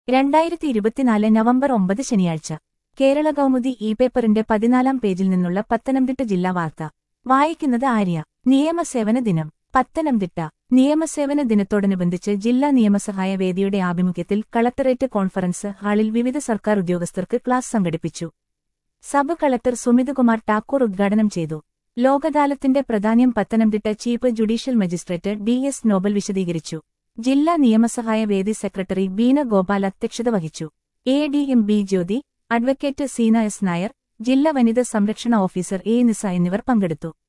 രണ്ടായിരത്തി ഇരുപത്തിനാല് നവംബർ ഒമ്പത് ശനിയാഴ്ച കേരള കൗമുദി ഇ പേപ്പറിന്റെ പതിനാലാം പേജിൽ നിന്നുള്ള പത്തനംതിട്ട ജില്ലാ വാർത്ത വായിക്കുന്നത് ആര്യ നിയമസേവന ദിനം പത്തനംതിട്ട നിയമസേവന ദിനത്തോടനുബന്ധിച്ച് ജില്ലാ നിയമസഹായ വേദിയുടെ ആഭിമുഖ്യത്തിൽ കളക്ടറേറ്റ് കോൺഫറൻസ് ഹാളിൽ വിവിധ സർക്കാർ ഉദ്യോഗസ്ഥർക്ക് ക്ലാസ് സംഘടിപ്പിച്ചു സബ് കളക്ടർ സുമിത്കുമാർ ടാക്കൂർ ഉദ്ഘാടനം ചെയ്തു ലോകദാലത്തിന്റെ പ്രാധാന്യം Pathanamthitta chief judicial magistrate D S Noble വിശദീകരിച്ചു ജില്ലാ നിയമസഹായ വേദി സെക്രട്ടറി ബീന ഗോപാൽ അധ്യക്ഷത വഹിച്ചു A D M B Jyothi advocate Seena S Nair ജില്ലാ വനിതാ സംരക്ഷണ ഓഫീസർ എ നിസ എന്നിവർ പങ്കെടുത്തു